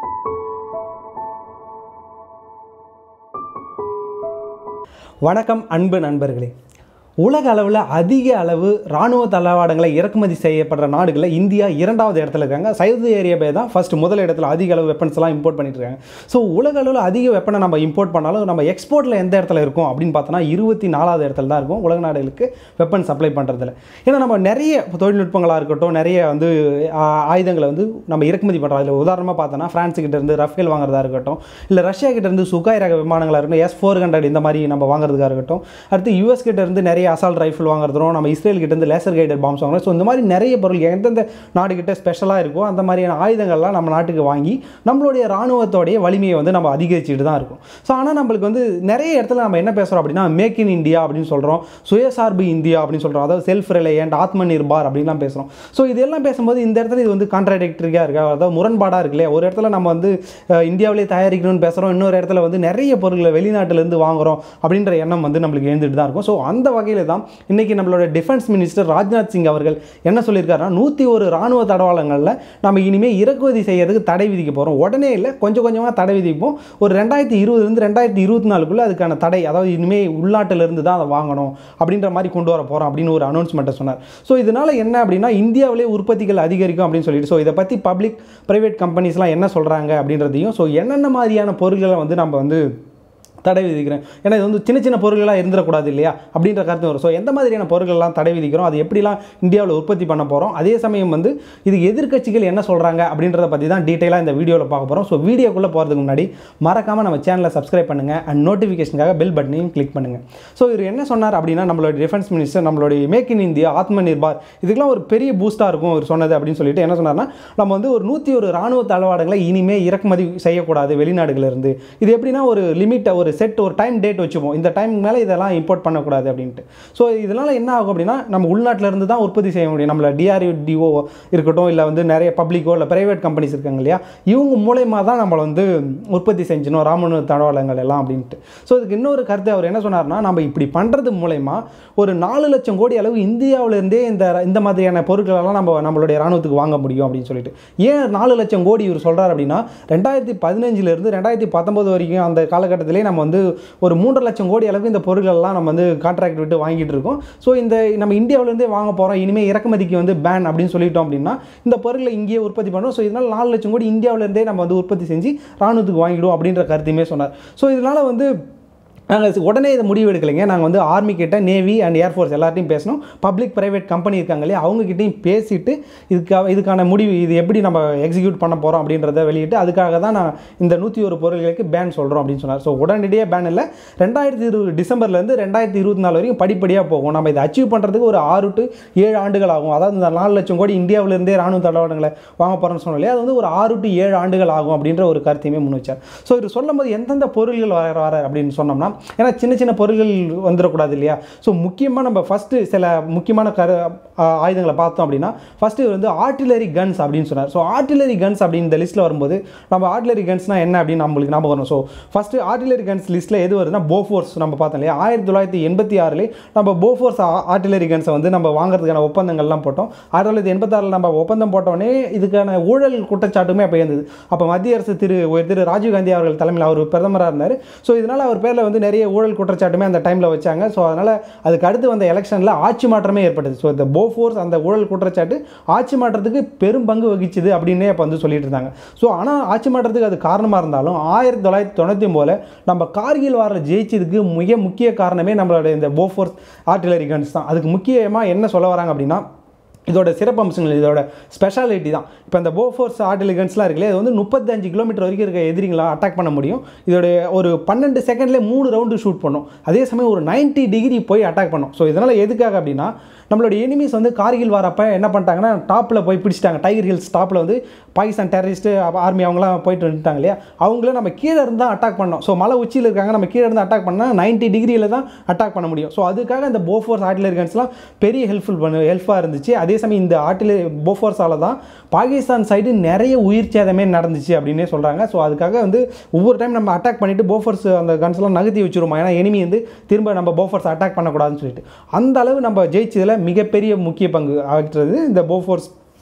வணக்கம் அன்பு நண்பர்களே உலக அளவில் அதிக அளவு இராணுவ தளவாடங்களை இறக்குமதி செய்யப்படுற நாடுகளில் இந்தியா இரண்டாவது இடத்துல இருக்காங்க சவுதி அரேபியா தான் ஃபர்ஸ்ட் முதல் இடத்துல அதிக அளவு வெப்பன்ஸ் எல்லாம் இம்போர்ட் பண்ணிட்டு இருக்காங்க ஸோ உலக அளவில் அதிக வெப்பனை நம்ம இம்போர்ட் பண்ணாலும் நம்ம எக்ஸ்போர்ட்டில் எந்த இடத்துல இருக்கும் அப்படின்னு பார்த்தோன்னா இருபத்தி நாலாவது இடத்துல தான் இருக்கும் உலக நாடுகளுக்கு வெப்பன் சப்ளை பண்ணுறதுல ஏன்னா நம்ம நிறைய தொழில்நுட்பங்களாக இருக்கட்டும் நிறைய வந்து ஆ, ஆயுதங்களை வந்து நம்ம இறக்குமதி பண்ணுறோம் அதில் உதாரணமாக பார்த்தோன்னா ஃப்ரான்ஸ் கிட்ட இருந்து ரஃபேல் வாங்குறதா இருக்கட்டும் இல்லை ரஷ்யா கிட்ட இருந்து சுகாய் ரக விமானங்களாக இருக்கட்டும் எஸ் ஃபோர் ஹண்ட்ரட் இந்த மாதிரி நம்ம வாங்குறதுக்காக இருக்கட்டும் அடுத்து யூஎஸ் கிட்ட இருந்து நிறைய அசால்ட் ரைஃபிள் வாங்குறதும் நம்ம இஸ்ரேல் கிட்ட இருந்து லேசர் கைடட் பாம்ஸ் வாங்குறோம் ஸோ இந்த மாதிரி நிறைய பொருள் எந்தெந்த நாடு கிட்ட ஸ்பெஷலாக இருக்கோ அந்த மாதிரியான ஆயுதங்கள்லாம் நம்ம நாட்டுக்கு வாங்கி நம்மளுடைய ராணுவத்தோடைய வலிமையை வந்து நம்ம அதிகரிச்சுட்டு தான் இருக்கும் ஸோ ஆனால் நம்மளுக்கு வந்து நிறைய இடத்துல நம்ம என்ன பேசுகிறோம் அப்படின்னா மேக் இன் இந்தியா அப்படின்னு சொல்கிறோம் சுயசார்பு இந்தியா அப்படின்னு சொல்கிறோம் அதாவது செல்ஃப் ரிலையன்ட் ஆத்ம நிர்பார் அப்படின்லாம் பேசுகிறோம் ஸோ இதெல்லாம் பேசும்போது இந்த இடத்துல இது வந்து கான்ட்ராடிக்டரியாக இருக்கா அதாவது முரண்பாடாக இருக்கு இல்லையா ஒரு இடத்துல நம்ம வந்து அஹ், இந்தியாவிலே தயாரிக்கணும்னு பேசுகிறோம் இன்னொரு இடத்துல வந்து நிறைய பொருட்களை வெளிநாட்டிலேருந்து வாங்குறோம் அப்படின்ற எண்ணம் வந்து நம்மளுக்கு எழுந்துட்டு தான் இருக்கும் ஸோ அந்த வகையில் தான் இன்றைக்கி நம்மளோட டிஃபென்ஸ் மினிஸ்டர் ராஜ்நாத் சிங் அவர்கள் என்ன சொல்லியிருக்காருன்னா நூற்றி ஒரு ராணுவ தடவாளங்களில் நம்ம இனிமேல் இறக்குமதி செய்யறதுக்கு தடை விதிக்க போகிறோம் உடனே இல்லை கொஞ்சம் கொஞ்சமாக தடை விதிப்போம் ஒரு ரெண்டாயிரத்தி இருபதுலேருந்து ரெண்டாயிரத்தி இருபத்தி நாலுக்குள்ளே அதுக்கான தடை அதாவது இனிமேல் உள்நாட்டிலிருந்து தான் அதை வாங்கணும் அப்படின்ற மாதிரி கொண்டு வர போகிறோம் அப்படின்னு ஒரு அனௌன்ஸ்மெண்ட்டை சொன்னார் ஸோ இதனால் என்ன அப்படின்னா இந்தியாவிலே உற்பத்திகள் அதிகரிக்கும் அப்படின்னு சொல்லிட்டு ஸோ இதை பற்றி பப்ளிக் ப்ரைவேட் கம்பெனிஸ்லாம் என்ன சொல்கிறாங்க அப்படின்றதையும் ஸோ என்னென்ன மாதிரியான பொருட்களை வந்து நம்ம வந்து தடை விதிக்கிறேன் ஏன்னா இது வந்து சின்ன சின்ன பொருள்களாக இருந்துடக்கூடாது இல்லையா அப்படின்ற கருத்து வரும் ஸோ எந்த மாதிரியான பொருட்கள்லாம் தடை விதிக்கிறோம் அது எப்படிலாம் இந்தியாவில் உற்பத்தி பண்ண போகிறோம் அதே சமயம் வந்து இது எதிர்க்கட்சிகள் என்ன சொல்கிறாங்க அப்படின்றத பற்றி தான் டீட்டெயிலாக இந்த வீடியோவில் பார்க்க போகிறோம் ஸோ வீடியோக்குள்ளே போகிறதுக்கு முன்னாடி மறக்காமல் நம்ம சேனலை சப்ஸ்கிரைப் பண்ணுங்கள் அண்ட் நோட்டிஃபிகேஷனுக்காக பெல் பட்டனையும் கிளிக் பண்ணுங்கள் ஸோ இவர் என்ன சொன்னார் அப்படின்னா நம்மளோட டிஃபென்ஸ் மினிஸ்டர் நம்மளுடைய make in India Atma Nirbhar இதுக்கெல்லாம் ஒரு பெரிய பூஸ்டாக இருக்கும் அவர் சொன்னது அப்படின்னு சொல்லிட்டு என்ன சொன்னார்னா நம்ம வந்து ஒரு நூற்றி ஒரு ராணுவ தளவாடங்களை இனிமே இறக்குமதி செய்யக்கூடாது வெளிநாடுகளிலிருந்து இது எப்படின்னா ஒரு லிமிட்டை ஒரு செட் ஒரு டைம் டேட் வச்சுப்போம் இந்த டைம் மேலே இதெல்லாம் இம்போர்ட் பண்ணக்கூடாது அப்படின்ட்டு ஸோ இதனால் என்ன ஆகும் அப்படின்னா நம்ம உள்நாட்டில் இருந்து தான் உற்பத்தி செய்ய முடியும் நம்மள டிஆர்டிஓ இருக்கட்டும் இல்லை வந்து நிறைய பப்ளிக்கோ இல்லை ப்ரைவேட் கம்பெனிஸ் இருக்காங்க இல்லையா இவங்க மூலயமா தான் நம்மளை வந்து உற்பத்தி செஞ்சணும் ராமணு தடவாளங்கள் எல்லாம் அப்படின்ட்டு ஸோ இதுக்கு இன்னொரு கருத்து அவர் என்ன சொன்னார்னா நம்ம இப்படி பண்ணுறது மூலயமா ஒரு நாலு லட்சம் கோடி அளவு இந்தியாவிலேருந்தே இந்த இந்த மாதிரியான பொருட்களெல்லாம் நம்ம நம்மளுடைய ராணுவத்துக்கு வாங்க முடியும் அப்படின்னு சொல்லிட்டு ஏன் நாலு லட்சம் கோடி இவர் சொல்கிறார் அப்படின்னா ரெண்டாயிரத்தி பதினஞ்சுலேருந்து ரெண்டாயிரத்தி பத்தொம்பது வரைக்கும் அந்த காலகட்டத்திலே நம்ம வந்து ஒரு மூன்றரை லட்சம் கோடி அளவுக்கு இந்த பொருட்கள்லாம் நம்ம வந்து கான்ட்ராக்ட் விட்டு வாங்கிட்டு இருக்கோம் ஸோ இந்த நம்ம இந்தியாவிலேருந்தே வாங்க போகிறோம் இனிமேல் இறக்குமதிக்கு வந்து பேன் அப்படின்னு சொல்லிட்டோம் அப்படின்னா இந்த பொருளை இங்கேயே உற்பத்தி பண்ணுறோம் ஸோ இதனால் நாலு லட்சம் கோடி இந்தியாவிலேருந்தே நம்ம வந்து உற்பத்தி செஞ்சு ராணுவத்துக்கு வாங்கிடுவோம் அப்படின்ற கருத்தையுமே சொன்னார் ஸோ இதனால் வந்து நாங்கள் உடனே இதை முடிவு எடுக்கலைங்க நாங்கள் வந்து ஆர்மி கிட்ட நேவி அண்ட் ஏர்ஃபோர்ஸ் எல்லார்ட்டையும் பேசணும் பப்ளிக் ப்ரைவேட் கம்பெனி இருக்காங்க இல்லையா அவங்ககிட்டையும் பேசிட்டு இதுக்காக இதுக்கான முடிவு இது எப்படி நம்ம எக்ஸிக்யூட் பண்ண போகிறோம் அப்படின்றத வெளியிட்டு அதுக்காக தான் நான் இந்த நூற்றி ஒரு பொருள்களுக்கு பேன் சொல்கிறோம் அப்படின்னு சொன்னார் ஸோ உடனடியாக பேன் இல்லை ரெண்டாயிரத்தி இருபது டிசம்பர்லேருந்து ரெண்டாயிரத்தி இருபத்தி நாலு வரைக்கும் படிப்படியாக போகும் நம்ம இதை அச்சீவ் பண்ணுறதுக்கு ஒரு ஆறு டு ஏழு ஆண்டுகள் ஆகும் அதாவது இந்த நாலு லட்சம் கோடி இந்தியாவிலேருந்தே ராணுவ தளவாடங்களை வாங்க போகிறோம்னு சொன்னோம் இல்லையா அது வந்து ஒரு ஆறு டு ஏழு ஆண்டுகள் ஆகும் அப்படின்ற ஒரு கருத்தையுமே முன் வச்சார் ஸோ இது சொல்லும்போது எந்தெந்த பொருள்கள் வர வர அப்படின்னு சொன்னோம்னா ஏன்னா சின்ன சின்ன பொருள்கள் வந்துடக்கூடாது இல்லையா ஸோ முக்கியமாக நம்ம ஃபஸ்ட்டு சில முக்கியமான கரு ஆ, ஆயுதங்களை பார்த்தோம் அப்படின்னா ஃபஸ்ட்டு இவர் வந்து ஆர்டிலரி கன்ஸ் அப்படின்னு சொன்னார் ஸோ ஆர்டிலரி கன்ஸ் அப்படின்னு இந்த லிஸ்ட்டில் வரும்போது நம்ம ஆர்டிலரி கன்ஸ்னால் என்ன அப்படின்னு நம்மளுக்கு ஞாபகம் வரும் ஸோ ஃபஸ்ட்டு ஆர்டிலரி கன்ஸ் லிஸ்ட்டில் எது வருதுன்னா போஃபோர்ஸ் நம்ம பார்த்தோம் இல்லையா ஆயிரத்தி தொள்ளாயிரத்தி எண்பத்தி ஆறில் நம்ம போஃபோர்ஸ் ஆர்டிலரி கன்ஸை வந்து நம்ம வாங்குறதுக்கான ஒப்பந்தங்கள்லாம் போட்டோம் ஆயிரத்தி தொள்ளாயிரத்தி எண்பத்தாறில் நம்ம ஒப்பந்தம் போட்டோடனே இதுக்கான ஊழல் குற்றச்சாட்டுமே அப்போ இருந்தது அப்போ மத்திய அரசு திரு ஒரு திரு ராஜீவ்காந்தி அவர்கள் தலைமையில் அவர் பிரதமராக இருந்தார் ஸோ இதனால் அவர் பேரில் வந்து நிறைய ஊழல் குற்றச்சாட்டுமே அந்த டைமில் வச்சாங்க ஸோ அதனால் அதுக்கு அடுத்து வந்த எலெக்ஷனில் ஆட்சி மாற்றமே ஏற்பட்டது ஸோ இந்த போஃபோர்ஸ் அந்த ஊழல் குற்றச்சாட்டு ஆட்சி மாற்றத்துக்கு பெரும் பங்கு வகிச்சுது அப்படின்னே அப்போ வந்து சொல்லிட்டு இருந்தாங்க ஸோ ஆனால் ஆட்சி மாற்றத்துக்கு அது காரணமாக இருந்தாலும் ஆயிரத்தி தொள்ளாயிரத்தி தொண்ணூற்றி ஒம்போதில் நம்ம கார்கில் வாரில் ஜெயிச்சதுக்கு மிக முக்கிய காரணமே நம்மளோட இந்த போஃபோர்ஸ் ஆர்டிலரி கன்ஸ் தான் அதுக்கு முக்கியமாக என்ன சொல்ல வராங்க அப்படின்னா இதோட சிறப்பம்சங்கள் இதோட ஸ்பெஷாலிட்டி தான் இப்போ இந்த போஃபோர்ஸ் ஆர்டிலிகன்ஸ்லாம் இருக்குல்ல இது வந்து முப்பத்தஞ்சு கிலோமீட்டர் வரைக்கும் இருக்க எதிரிங்களை அட்டாக் பண்ண முடியும் இதோட ஒரு பன்னெண்டு செகண்ட்லேயே மூணு ரவுண்டு ஷூட் பண்ணும் அதே சமயம் ஒரு 90 டிகிரி போய் அட்டாக் பண்ணும் ஸோ இதனால் எதுக்காக அப்படின்னா நம்மளோட எனிமீஸ் வந்து கார்கில் வரப்ப என்ன பண்ணிட்டாங்கன்னா டாப்பில் போய் பிடிச்சிட்டாங்க டைகர் ஹில்ஸ் டாப்பில் வந்து பாகிஸ்தான் டெரரிஸ்ட்டு ஆர்மி அவங்களாம் போயிட்டு வந்துட்டாங்க இல்லையா அவங்கள நம்ம கீழே இருந்தால் அட்டாக் பண்ணோம் ஸோ மலை உச்சியில் இருக்காங்க நம்ம கீழே இருந்து அட்டாக் பண்ணால் 90 டிகிரியில் தான் அட்டாக் பண்ண முடியும் ஸோ அதுக்காக இந்த போஃபோர்ஸ் ஆர்டிலரி கன்ஸ்லாம் பெரிய ஹெல்ப்ஃபுல் பண்ணு ஹெல்ப்பாக இருந்துச்சு அதே சமயம் இந்த ஆர்டிலரி போஃபோர்ஸால் தான் பாகிஸ்தான் சைடு நிறைய உயிர் சேதமே நடந்துச்சு அப்படின்னே சொல்கிறாங்க ஸோ அதுக்காக வந்து ஒவ்வொரு டைம் நம்ம அட்டாக் பண்ணிவிட்டு போஃபோர்ஸ் அந்த கன்ஸ்லாம் நகர்த்தி வச்சுருமா ஏன்னா எனிமி வந்து திரும்ப நம்ம போஃபோர்ஸ் அட்டாக் பண்ணக்கூடாதுன்னு சொல்லிட்டு அந்த அளவு நம்ம ஜெயிச்சதில் மிகப்பெரிய முக்கிய பங்கு ஆற்றுறது இந்த போஃபோர்ஸ்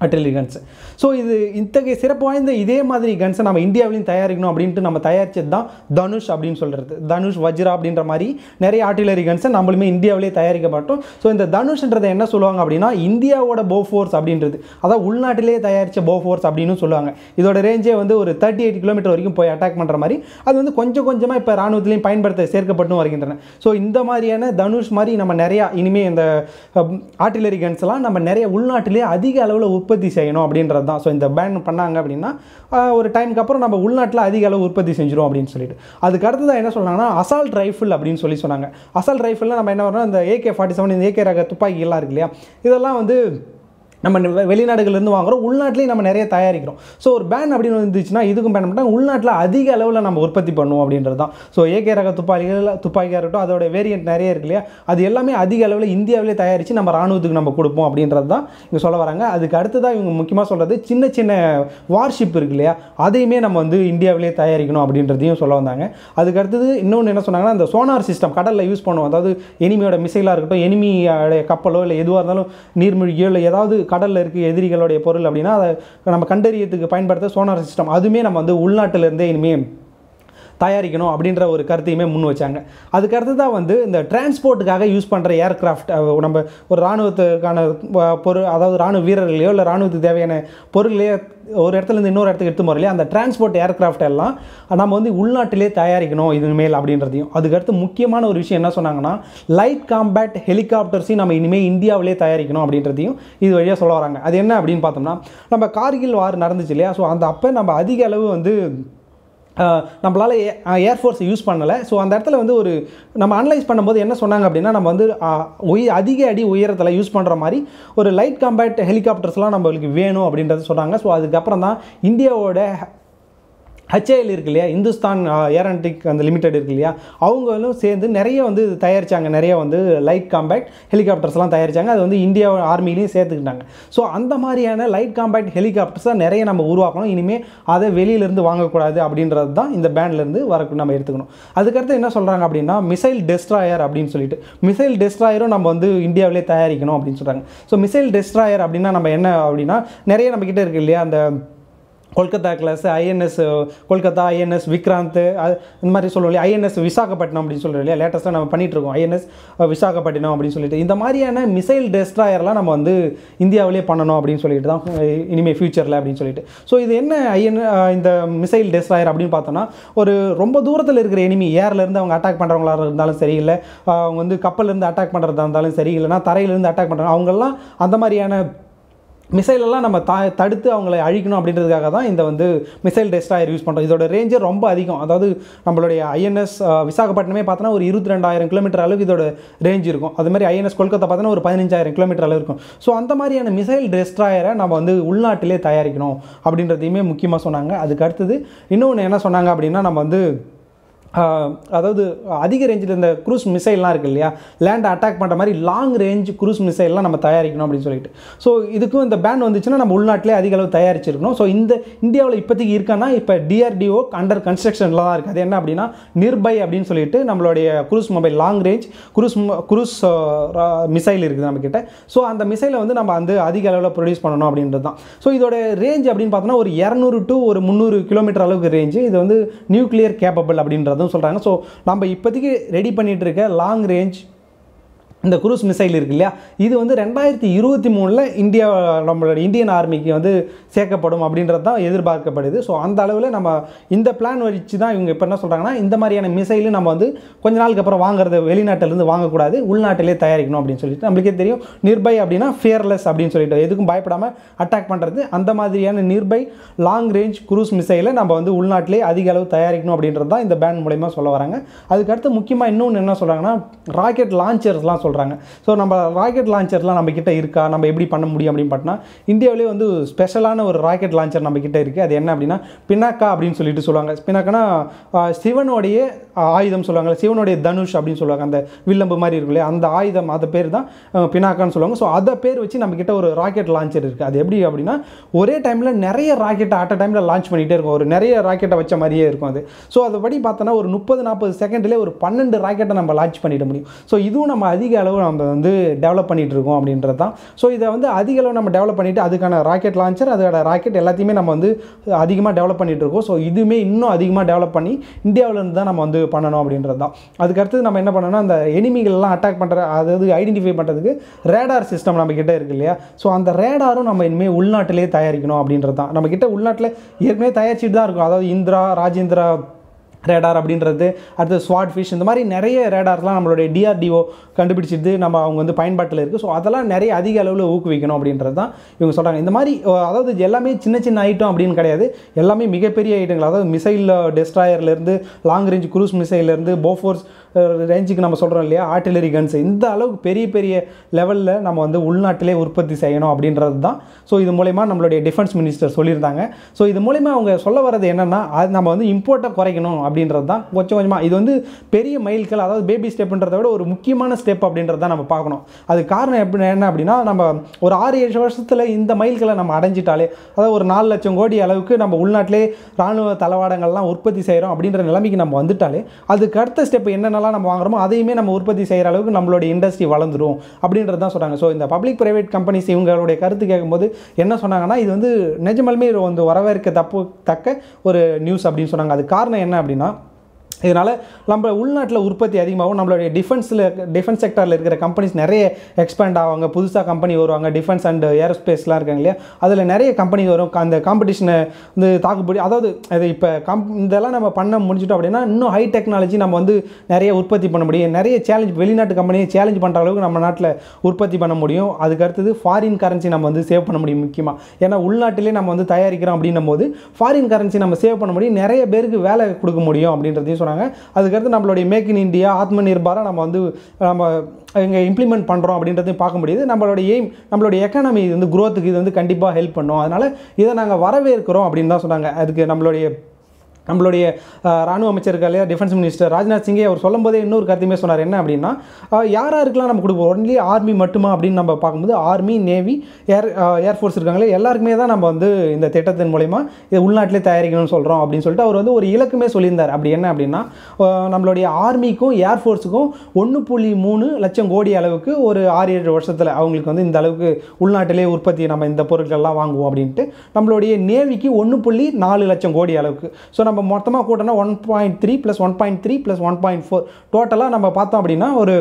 artillery guns ஸோ இது இத்தகைய சிறப்பு வாய்ந்த இதே மாதிரி கன்ஸை நம்ம இந்தியாவிலையும் தயாரிக்கணும் அப்படின்ட்டு நம்ம தயாரிச்சது தான் தனுஷ் அப்படின்னு சொல்கிறது தனுஷ் வஜ்ரா அப்படின்ற மாதிரி நிறைய ஆர்டிலரி கன்ஸை நம்மளுமே இந்தியாவிலே தயாரிக்க மாட்டோம் ஸோ இந்த தனுஷ்ன்றதை என்ன சொல்லுவாங்க அப்படின்னா இந்தியாவோட போஃபோர்ஸ் அப்படின்றது அதாவது உள்நாட்டிலேயே தயாரித்த போஃபோர்ஸ் அப்படின்னு சொல்லுவாங்க இதோட ரேஞ்சே வந்து ஒரு தேர்ட்டி எயிட் கிலோமீட்டர் வரைக்கும் போய் அட்டாக் பண்ணுற மாதிரி அது வந்து கொஞ்சம் கொஞ்சமாக இப்போ ராணுவத்திலையும் பயன்படுத்த சேர்க்கப்பட்டும் வருகின்றன ஸோ இந்த மாதிரியான தனுஷ் மாதிரி நம்ம நிறையா இனிமேல் இந்த ஆர்டிலரி கன்ஸ்லாம் நம்ம நிறைய உள்நாட்டிலே அதிக அளவில் உற்பத்தி செய்யணும் அப்படின்றது தான் ஸோ இந்த பேன் பண்ணாங்க அப்படின்னா ஆஹ், ஒரு டைமுக்கு அப்புறம் நம்ம உள்நாட்டில் அதிக அளவு உற்பத்தி செஞ்சிரும் அப்படின்னு சொல்லிட்டு அதுக்கு அடுத்ததாக என்ன சொன்னாங்கன்னா அசால்ட் ரைஃபிள் அப்படின்னு சொல்லி சொன்னாங்க அசால்ட் ரைஃபிளில் நம்ம என்ன பண்ணோம் இந்த ஏகே ஃபார்ட்டி செவன் இந்த ஏகே ரக துப்பாக்கிகள்லாம் இருக்கு இல்லையா இதெல்லாம் வந்து நம்ம வெ- வெளிநாடுகள்லேருந்து வாங்குறோம் உள்நாட்டிலையும் நம்ம நிறைய தயாரிக்கிறோம் ஸோ ஒரு பேன் அப்படின்னு வந்துச்சுன்னா இதுக்கும் பேன் பண்ணிட்டாங்க உள்நாட்டில் அதிக அளவில் நம்ம உற்பத்தி பண்ணுவோம் அப்படின்றது தான் ஸோ ஏகே ரக துப்பாக்கிகள் துப்பாக்கியாக இருக்கட்டும் அதோட வேரியன்ட் நிறைய இருக்கு இல்லையா அது எல்லாமே அதிக அளவில் இந்தியாவிலே தயாரித்து நம்ம ராணுவத்துக்கு நம்ம கொடுப்போம் அப்படின்றது தான் இங்கே சொல்ல வராங்க அதுக்கு அடுத்ததாக இவங்க முக்கியமாக சொல்கிறது சின்ன சின்ன வார்ஷிப் இருக்கு இல்லையா அதையுமே நம்ம வந்து இந்தியாவிலே தயாரிக்கணும் அப்படின்றதையும் சொல்ல வந்தாங்க அதுக்கு அடுத்தது இன்னொன்று என்ன சொன்னாங்கன்னா இந்த சோனார் சிஸ்டம் கடலில் யூஸ் பண்ணுவோம் அதாவது எனிமியோட மிசைலாக இருக்கட்டும் எனிமி கப்பலோ இல்லை எதுவாக இருந்தாலும் நீர்மூழ்கியோ இல்லை ஏதாவது கடலில் இருக்குது எதிரிகளுடைய பொருள் அப்படின்னா அதை நம்ம கண்டறியத்துக்கு பயன்படுத்த சோனார் சிஸ்டம் அதுவுமே நம்ம வந்து உள்நாட்டிலேருந்தே இனிமேல் தயாரிக்கணும் அப்படின்ற ஒரு கருத்தையுமே முன் வச்சாங்க அதுக்கு அடுத்ததாக வந்து இந்த டிரான்ஸ்போர்ட்டுக்காக யூஸ் பண்ணுற ஏர்கிராஃப்ட் நம்ம ஒரு இராணுவத்துக்கான அஹ், பொருள் அதாவது ராணுவ வீரர்களையோ இல்லை ராணுவத்துக்கு தேவையான பொருளையோ ஒரு இடத்துல இருந்து இன்னொரு இடத்துக்கு எடுத்து போகிறலையே அந்த டிரான்ஸ்போர்ட் ஏர்கிராஃப்ட் எல்லாம் நம்ம வந்து உள்நாட்டிலே தயாரிக்கணும் இனிமேல் அப்படின்றதையும் அதுக்கடுத்து முக்கியமான ஒரு விஷயம் என்ன சொன்னாங்கன்னா லைட் காம்பேட் ஹெலிகாப்டர்ஸையும் நம்ம இனிமேல் இந்தியாவிலே தயாரிக்கணும் அப்படின்றதையும் இது வழியாக சொல்ல வராங்க அது என்ன அப்படின்னு பார்த்தோம்னா நம்ம கார்கில் வார் நடந்துச்சு இல்லையா ஸோ அந்த அப்போ நம்ம அதிக அளவு வந்து ஆஹ் நம்மளால ஏர்ஃபோர்ஸ் யூஸ் பண்ணலை ஸோ அந்த இடத்துல வந்து ஒரு நம்ம அனலைஸ் பண்ணும்போது என்ன சொன்னாங்க அப்படின்னா நம்ம வந்து ஆஹ், உய அதிக அடி உயரத்தில் யூஸ் பண்ணுற மாதிரி ஒரு லைட் காம்பேட் ஹெலிகாப்டர்ஸ்லாம் நம்மளுக்கு வேணும் அப்படின்றத சொன்னாங்க ஸோ அதுக்கப்புறம் தான் இந்தியாவோட ஹச்ஏஎல் இருக்கு இல்லையா இந்துஸ்தான் ஏரோனாட்டிக் அந்த லிமிடெட் இருக்கு இல்லையா அவங்களும் சேர்ந்து நிறைய வந்து இது தயாரிச்சாங்க நிறைய வந்து லைட் காம்பேக்ட் ஹெலிகாப்டர்ஸ்லாம் தயாரிச்சாங்க அது வந்து இந்தியா ஆர்மிலையும் சேர்த்துக்கிட்டாங்க ஸோ அந்த மாதிரியான லைட் காம்பேக்ட் ஹெலிகாப்டர்ஸை நிறைய நம்ம உருவாக்கணும் இனிமேல் அதை வெளியிலேருந்து வாங்கக்கூடாது அப்படின்றது தான் இந்த பேன்லேருந்து வர நம்ம எடுத்துக்கணும் அதுக்கடுத்து என்ன சொல்கிறாங்க அப்படின்னா மிசைல் டெஸ்ட்ராயர் அப்படின்னு சொல்லிட்டு மிசைல் டெஸ்ட்ராயரும் நம்ம வந்து இந்தியாவிலே தயாரிக்கணும் அப்படின்னு சொல்கிறாங்க ஸோ மிசைல் டெஸ்ட்ராயர் அப்படின்னா நம்ம என்ன அப்படின்னா நிறைய நம்ம கிட்ட இருக்கு இல்லையா அந்த Kolkata class INS Kolkata INS Vikrant அது இந்த மாதிரி சொல்லுவோம் இல்லையா ஐஎன்எஸ் விசாகப்பட்டினம் அப்படின்னு சொல்கிறோம் இல்லையா லேட்டஸ்ட்டாக நம்ம பண்ணிட்டு இருக்கோம் ஐஎன்எஸ் விசாகப்பட்டினம் அப்படின்னு சொல்லிட்டு இந்த மாதிரியான மிசைல் டெஸ்ட்ராயர்லாம் நம்ம வந்து இந்தியாவிலே பண்ணணும் அப்படின்னு சொல்லிட்டு தான் அஹ், இனிமேல் ஃபியூச்சரில் அப்படின்னு சொல்லிட்டு ஸோ இது என்ன ஐஎன் இந்த மிசைல் டெஸ்ட்ராயர் அப்படின்னு பார்த்தோன்னா ஒரு ரொம்ப தூரத்தில் இருக்கிற எனிமி ஏர்லேருந்து அவங்க அட்டாக் பண்ணுறவங்களா இருந்தாலும் சரி இல்லை அஹ், அவங்க வந்து கப்பல்லேருந்து அட்டாக் பண்ணுறதா இருந்தாலும் சரி இல்லைனா தரையிலேருந்து அட்டாக் பண்ணுறாங்க அவங்கெல்லாம் அந்த மாதிரியான மிசைல் எல்லாம் நம்ம த தடுத்து அவங்களை அழிக்கணும் அப்படின்றதுக்காக தான் இந்த வந்து மிசைல் டெஸ்ட்ராயர் யூஸ் பண்ணுறோம் இதோட ரேஞ்சே ரொம்ப அதிகம் அதாவது நம்மளுடைய ஐஎன்எஸ் விசாகப்பட்டினமே பார்த்தோன்னா ஒரு இருபத்தி ரெண்டாயிரம் கிலோமீட்டர் அளவுக்கு இதோட ரேஞ்ச் இருக்கும் அது மாதிரி ஐஎன்எஸ் கொல்கத்தா பார்த்தோன்னா ஒரு பதினஞ்சாயிரம் கிலோமீட்டர் அளவு இருக்கும் ஸோ அந்த மாதிரியான மிசைல் டெஸ்ட்ராயரை நம்ம வந்து உள்நாட்டிலே தயாரிக்கணும் அப்படின்றதையுமே முக்கியமாக சொன்னாங்க அதுக்கு அடுத்தது இன்னொன்று என்ன சொன்னாங்க அப்படின்னா நம்ம வந்து ஆஹ், அதாவது அதிக ரேஞ்சில் இந்த க்ரூஸ் மிசைல்லாம் இருக்கு இல்லையா லேண்ட் அட்டாக் பண்ணுற மாதிரி லாங் ரேஞ்ச் க்ரூஸ் மிசைல்லாம் நம்ம தயாரிக்கணும் அப்படின்னு சொல்லிட்டு ஸோ இதுக்கும் இந்த பேன் வந்துச்சுன்னா நம்ம உள்நாட்டிலே அதிக அளவு தயாரிச்சிருக்கணும் ஸோ இந்த இந்தியாவில் இப்போதைக்கு இருக்கான்னா இப்போ டிஆர்டிஓ அண்டர் கன்ஸ்ட்ரக்ஷனில் தான் இருக்குது அது என்ன அப்படின்னா நிர்பை அப்படின்னு சொல்லிட்டு நம்மளுடைய cruise mobile long range cruise cruise missile இருக்குது நம்மக்கிட்ட ஸோ அந்த மிசைலை வந்து நம்ம வந்து அதிக அளவில் ப்ரொடியூஸ் பண்ணணும் அப்படின்றது தான் ஸோ இதோட ரேஞ்ச் அப்படின்னு பார்த்தோன்னா ஒரு இரநூறு டு ஒரு முந்நூறு கிலோமீட்டர் அளவுக்கு ரேஞ்சு இது வந்து நியூக்ளியர் கேப்பபிள் அப்படின்றதும் சொல்கிறாங்க ஸோ நம்ம இப்போதைக்கு ரெடி பண்ணிட்டு இருக்க லாங் ரேஞ்ச் இந்த குரூஸ் மிசைல் இருக்கு இல்லையா இது வந்து ரெண்டாயிரத்தி இருபத்தி மூணில் இந்தியா நம்மளோட இந்தியன் ஆர்மிக்கு வந்து சேர்க்கப்படும் அப்படின்றது தான் எதிர்பார்க்கப்படுது ஸோ அந்த அளவில் நம்ம இந்த பிளான் வச்சு தான் இவங்க இப்போ என்ன சொல்கிறாங்கன்னா இந்த மாதிரியான மிசைலு நம்ம வந்து கொஞ்ச நாளுக்கு அப்புறம் வாங்குறது வெளிநாட்டிலேருந்து வாங்கக்கூடாது உள்நாட்டிலே தயாரிக்கணும் அப்படின்னு சொல்லிட்டு நம்மளுக்கே தெரியும் நிர்பை அப்படின்னா ஃபியர்லெஸ் அப்படின்னு சொல்லிட்டு எதுக்கும் பயப்படாமல் அட்டாக் பண்ணுறது அந்த மாதிரியான நிர்பை லாங் ரேஞ்ச் குரூஸ் மிசைலை நம்ம வந்து உள்நாட்டிலே அதிக அளவு தயாரிக்கணும் அப்படின்றது தான் இந்த பேன் மூலயமா சொல்ல வராங்க அதுக்கடுத்து முக்கியமாக இன்னொன்று என்ன சொல்கிறாங்கன்னா ராக்கெட் லான்ச்சர்ஸ்லாம் சொல்கிறாங்க ஸோ நம்ம ராக்கெட் லான்ச்சர்லாம் நம்ம கிட்ட இருக்கா நம்ம எப்படி பண்ண முடியும் அப்படின்னு பார்த்தா இந்தியாவிலே வந்து ஸ்பெஷலான ஒரு ராக்கெட் லான்ச்சர் நம்ம கிட்ட இருக்குது அது என்ன அப்படின்னா பினாக்கா அப்படின்னு சொல்லிட்டு சொல்லுவாங்க பினாக்கானா ஆஹ், சிவனுடைய ஆஹ், ஆயுதம் சொல்லுவாங்க சிவனுடைய தனுஷ் அப்படின்னு சொல்லுவாங்க அந்த வில்லம்பு மாதிரி இருக்கும் இல்லையா அந்த ஆயுதம் அது பேர் தான் ஆஹ், பினாக்கான்னு சொல்லுவாங்க ஸோ அதை பேர் வச்சு நம்ம கிட்ட ஒரு ராக்கெட் லான்ச்சர் இருக்குது அது எப்படி அப்படின்னா ஒரே டைமில் நிறைய ராக்கெட்டை அட் அ டைமில் லான்ச் பண்ணிகிட்டே இருக்கும் ஒரு நிறைய ராக்கெட்டை வச்ச மாதிரியே இருக்கும் அது ஸோ அதுபடி பார்த்தோன்னா ஒரு முப்பது நாற்பது செகண்ட்லேயே ஒரு பன்னெண்டு ராக்கெட்டை நம்ம லான்ச் பண்ணிட முடியும் ஸோ இதுவும் நம்ம அதிக அளவு நம்ம வந்து டெவலப் பண்ணிகிட்டு இருக்கோம் அப்படின்றது தான் ஸோ இதை வந்து அதிக அளவு நம்ம டெவலப் பண்ணிவிட்டு அதுக்கான ராக்கெட் லான்ச்சர் அதோட ராக்கெட் எல்லாத்தையுமே நம்ம வந்து அதிகமாக டெவலப் பண்ணிகிட்டு இருக்கோம் ஸோ இதுவுமே இன்னும் அதிகமாக டெவலப் பண்ணி இந்தியாவிலேருந்து தான் நம்ம வந்து பண்ணணும் அப்படின்றது தான் அதுக்கடுத்து நம்ம என்ன பண்ணணும்னா அந்த எனிமிகள்லாம் அட்டாக் பண்ணுற அதாவது ஐடென்டிஃபை பண்ணுறதுக்கு ரேடார் சிஸ்டம் நம்ம கிட்ட இருக்கு இல்லையா ஸோ அந்த ரேடாரும் நம்ம இனிமேல் உள்நாட்டிலே தயாரிக்கணும் அப்படின்றது தான் நம்ம கிட்ட உள்நாட்டில் ஏற்கனவே தயாரிச்சுட்டு தான் இருக்கும் அதாவது இந்திரா ராஜேந்திரா ரேடார் அப்படின்றது அடுத்து ஸ்வாட் ஃபிஷ் இந்த மாதிரி நிறைய ரேடார்லாம் நம்மளுடைய டிஆர்டிஓ கண்டுபிடிச்சிட்டு நம்ம அவங்க வந்து பயன்பாட்டில் இருக்குது ஸோ அதெல்லாம் நிறைய அதிக அளவில் ஊக்குவிக்கணும் அப்படின்றது தான் இவங்க சொல்கிறாங்க இந்த மாதிரி அஹ், அதாவது இது எல்லாமே சின்ன சின்ன ஐட்டம் அப்படின்னு கிடையாது எல்லாமே மிகப்பெரிய ஐட்டங்கள் அதாவது மிசைல் டெஸ்ட்ராயர்லேருந்து லாங் ரேஞ்ச் குரூஸ் மிசைல்லேருந்து போஃபோர்ஸ் ரேஞ்சுக்கு நம்ம சொல்கிறோம் இல்லையா ஆர்டிலரி கன்ஸ் இந்த அளவுக்கு பெரிய பெரிய லெவலில் நம்ம வந்து உள்நாட்டிலே உற்பத்தி செய்யணும் அப்படின்றது தான் ஸோ இது மூலயமா நம்மளுடைய டிஃபென்ஸ் மினிஸ்டர் சொல்லியிருந்தாங்க ஸோ இது மூலயமா அவங்க சொல்ல வர்றது என்னென்னா அது நம்ம வந்து இம்போர்ட்டை குறைக்கணும் அப்படின்றது தான் கொஞ்சம் கொஞ்சமாக இது வந்து பெரிய மைல்கல் அதாவது பேபி ஸ்டெப்ன்றதை விட ஒரு முக்கியமான ஸ்டெப் அப்படின்றது தான் நம்ம பார்க்கணும் அது காரணம் எப்படி என்ன அப்படின்னா நம்ம ஒரு ஆறு ஏழு வருஷத்தில் இந்த மைல்களை நம்ம அடைஞ்சிட்டாலே அதாவது ஒரு நாலு லட்சம் கோடி அளவுக்கு நம்ம உள்நாட்டிலே ராணுவ தளவாடங்கள்லாம் உற்பத்தி செய்கிறோம் அப்படின்ற நிலைமைக்கு நம்ம வந்துட்டாலே அதுக்கு அடுத்த ஸ்டெப் என்னென்னலாம் நம்ம வாங்குறோமோ அதையுமே நம்ம உற்பத்தி செய்கிற அளவுக்கு நம்மளுடைய இண்டஸ்ட்ரி வளர்ந்துரும் அப்படின்றது தான் சொல்கிறாங்க ஸோ இந்த பப்ளிக் ப்ரைவேட் கம்பெனிஸ் இவங்களுடைய கருத்து கேட்கும்போது என்ன சொன்னாங்கன்னா இது வந்து நிஜமாலுமே இது வந்து வரவேற்க தப்பு தக்க ஒரு நியூஸ் அப்படின்னு சொன்னாங்க அது காரணம் என்ன அப்படின்னா இதனால் நம்ம உள்நாட்டில் உற்பத்தி அதிகமாகும் நம்மளுடைய டிஃபென்ஸில் டிஃபென்ஸ் செக்டரில் இருக்கிற கம்பெனிஸ் நிறைய எக்ஸ்பேண்ட் ஆவாங்க புதுசாக கம்பெனி வருவாங்க டிஃபென்ஸ் அண்ட் ஏரோஸ்பேஸ்லாம் இருக்காங்க இல்லையா அதில் நிறைய கம்பெனி வரும் அந்த காம்படிஷனை வந்து தாக்குப்பிடி அதாவது அது இப்போ கம் இதெல்லாம் நம்ம பண்ண முடிஞ்சிட்டோம் அப்படின்னா இன்னும் ஹை டெக்னாலஜி நம்ம வந்து நிறைய உற்பத்தி பண்ண முடியும் நிறைய சேலஞ்ச் வெளிநாட்டு கம்பெனியை சேலஞ்ச் பண்ணுற அளவுக்கு நம்ம நாட்டில் உற்பத்தி பண்ண முடியும் அதுக்கு அடுத்தது ஃபாரின் கரன்சி நம்ம வந்து சேவ் பண்ண முடியும் முக்கியமாக ஏன்னா உள்நாட்டிலே நம்ம வந்து தயாரிக்கிறோம் அப்படின்னும் போது ஃபாரின் கரன்சி நம்ம சேவ் பண்ண முடியும் நிறைய பேருக்கு வேலை கொடுக்க முடியும் அப்படின்றதையும் சொன்னாங்க அதுக்கடுத்து நம்மளுடைய மேக் இன் இந்தியா ஆத்ம நிர்பாராக நம்ம வந்து நம்ம இங்கே இம்ப்ளிமெண்ட் பண்ணுறோம் அப்படின்றதையும் பார்க்க முடியுது நம்மளுடைய எய்ம் நம்மளுடைய எக்கானமி இது வந்து growth-க்கு இது வந்து கண்டிப்பாக ஹெல்ப் பண்ணும் அதனால் இதை நாங்கள் வரவேற்கிறோம் அப்படின்னு தான் சொன்னாங்க அதுக்கு நம்மளுடைய நம்மளுடைய அஹ், ராணுவ அமைச்சர் இருக்கா இல்லையா டிஃபென்ஸ் மினிஸ்டர் ராஜ்நாத் சிங்கே அவர் சொல்லும்போதே இன்னொரு கருத்தையுமே சொன்னார் என்ன அப்படின்னா அஹ், யார் யாருக்கெல்லாம் நம்ம கொடுப்போம் ஒன்லி ஆர்மி மட்டுமா அப்படின்னு நம்ம பார்க்கும்போது ஆர்மி நேவி ஏர் ஏர்ஃபோர்ஸ் இருக்காங்களே எல்லாருக்குமே தான் நம்ம வந்து இந்த திட்டத்தின் மூலயமா இதை உள்நாட்டிலே தயாரிக்கணும்னு சொல்கிறோம் அப்படின்னு சொல்லிட்டு அவர் வந்து ஒரு இலக்குமே சொல்லியிருந்தார் அப்படி என்ன அப்படின்னா அஹ், நம்மளுடைய ஆர்மிக்கும் ஏர்ஃபோர்ஸுக்கும் ஒன்று புள்ளி மூணு லட்சம் கோடி அளவுக்கு ஒரு ஆறு ஏழு வருஷத்தில் அவங்களுக்கு வந்து இந்த அளவுக்கு உள்நாட்டிலே உற்பத்தி நம்ம இந்த பொருட்கள்லாம் வாங்குவோம் அப்படின்ட்டு நம்மளுடைய நேவிக்கு ஒன்று புள்ளி நாலு லட்சம் கோடி அளவுக்கு ஸோ நம்ம மொத்தமாக கூட்டினா one point three plus one point three plus one point four டோட்டலாக நம்ம பார்த்தோம் அப்படின்னா ஒரு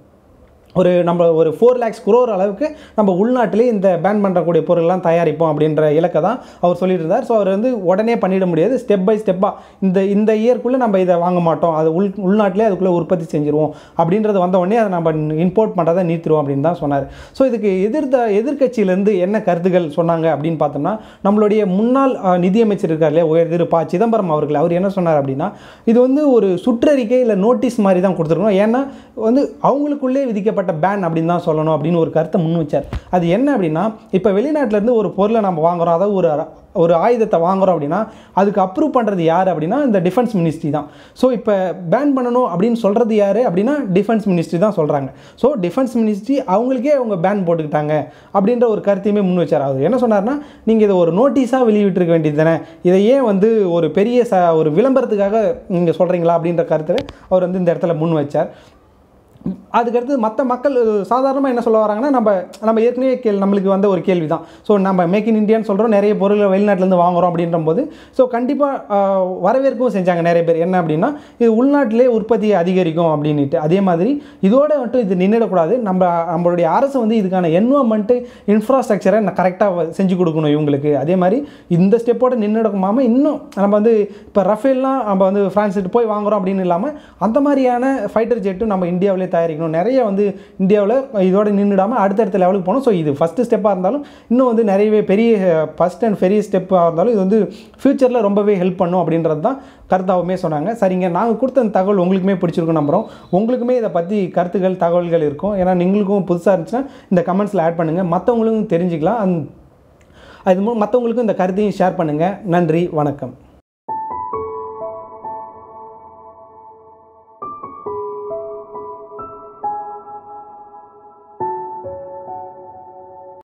ஒரு நம்ம ஒரு ஃபோர் லேக்ஸ் குரோர் அளவுக்கு நம்ம உள்நாட்டிலே இந்த பேன் பண்ணக்கூடிய பொருள்லாம் தயாரிப்போம் அப்படின்ற இலக்கை தான் அவர் சொல்லிட்டு இருந்தார் ஸோ அவர் வந்து உடனே பண்ணிட முடியாது ஸ்டெப் பை ஸ்டெப்பாக இந்த இந்த இயர்க்குள்ளே நம்ம இதை வாங்க மாட்டோம் அது உள் உள்நாட்டிலே அதுக்குள்ளே உற்பத்தி செஞ்சுருவோம் அப்படின்றது வந்த உடனே அதை நம்ம இம்போர்ட் பண்ணுறதை நீத்திருவோம் அப்படின்னு தான் சொன்னார் ஸோ இதுக்கு எதிர்த்த எதிர்க்கட்சியிலேருந்து என்ன கருத்துக்கள் சொன்னாங்க அப்படின்னு பார்த்தோம்னா நம்மளுடைய முன்னாள் அஹ், நிதியமைச்சர் இருக்கார் இல்லையா உயர் திரு ப சிதம்பரம் அவர்கள் அவர் என்ன சொன்னார் அப்படின்னா இது வந்து ஒரு சுற்றறிக்கை இல்லை நோட்டீஸ் மாதிரி தான் கொடுத்துருக்கணும் ஏன்னா வந்து அவங்களுக்குள்ளே விதிக்கப்பட்ட பேன் அப்படின்னு தான் சொல்லணும் அப்படின்னு ஒரு கருத்தை முன் வச்சார் அது என்ன அப்படின்னா இப்போ வெளிநாட்டிலேருந்து ஒரு பொருளை நம்ம வாங்குறோம் அதாவது ஒரு ஒரு ஆயுதத்தை வாங்குறோம் அப்படின்னா அதுக்கு அப்ரூவ் பண்ணுறது யார் அப்படின்னா இந்த டிஃபென்ஸ் மினிஸ்ட்ரி தான் ஸோ இப்போ பேன் பண்ணணும் அப்படின்னு சொல்கிறது யார் அப்படின்னா டிஃபென்ஸ் மினிஸ்ட்ரி தான் சொல்கிறாங்க ஸோ டிஃபென்ஸ் மினிஸ்ட்ரி அவங்களுக்கே அவங்க பேன் போட்டுக்கிட்டாங்க அப்படின்ற ஒரு கருத்தையுமே முன் வச்சார் அவர் என்ன சொன்னார்னா நீங்கள் இதை ஒரு நோட்டீஸாக வெளியிட்டிருக்க வேண்டியது தானே இதை ஏன் வந்து ஒரு பெரிய ச ஒரு விளம்பரத்துக்காக நீங்கள் சொல்கிறீங்களா அப்படின்ற கருத்தை அவர் வந்து இந்த இடத்துல முன் வச்சார் அதுக்கடுத்து மற்ற மக்கள் சாதாரணமாக என்ன சொல்ல வராங்கன்னா நம்ம நம்ம ஏற்கனவே கேள் நம்மளுக்கு வந்த ஒரு கேள்வி தான் ஸோ நம்ம மேக் இன் இந்தியான்னு சொல்கிறோம் நிறைய பொருள் வெளிநாட்டிலேருந்து வாங்குறோம் அப்படின்ற போது ஸோ கண்டிப்பாக வரவேற்கவும் செஞ்சாங்க நிறைய பேர் என்ன அப்படின்னா இது உள்நாட்டிலே உற்பத்தியை அதிகரிக்கும் அப்படின்ட்டு அதே மாதிரி இதோட மட்டும் இது நின்றுடக்கூடாது நம்ம நம்மளுடைய அரசு வந்து இதுக்கான என்வரன்மெண்ட்டு இன்ஃப்ராஸ்ட்ரக்சரை கரெக்டாக செஞ்சு கொடுக்கணும் இவங்களுக்கு அதே மாதிரி இந்த ஸ்டெப்போட நின்றுடக்குமாமல் இன்னும் நம்ம வந்து இப்போ ரஃபேல்லாம் நம்ம வந்து ஃப்ரான்ஸ் போய் வாங்குறோம் அப்படின்னு இல்லாமல் அந்த மாதிரியான ஃபைட்டர் ஜெட்டும் நம்ம இந்தியாவிலே தயாரிக்கணும் நிறைய வந்து இந்தியாவில் இதோட நின்றுடாமல் அடுத்தடுத்த லெவலுக்கு போகணும் ஸோ இது ஃபஸ்ட்டு ஸ்டெப்பாக இருந்தாலும் இன்னும் வந்து நிறையவே பெரிய ஃபஸ்ட் அண்ட் பெரிய ஸ்டெப்பாக இருந்தாலும் இது வந்து ஃப்யூச்சரில் ரொம்பவே ஹெல்ப் பண்ணும் அப்படின்றது தான் கருத்தாகவுமே சொன்னாங்க சரிங்க நாங்கள் கொடுத்த அந்த தகவல் உங்களுக்குமே பிடிச்சிருக்கும் நம்புகிறோம் உங்களுக்குமே இதை பற்றி கருத்துக்கள் தகவல்கள் இருக்கும் ஏன்னா நீங்களுக்கும் புதுசாக இருந்துச்சுன்னா இந்த கமெண்ட்ஸில் ஆட் பண்ணுங்கள் மற்றவங்களுக்கும் தெரிஞ்சுக்கலாம் அந் அது மூலம் மற்றவங்களுக்கும் இந்த கருத்தையும் ஷேர் பண்ணுங்கள் நன்றி வணக்கம்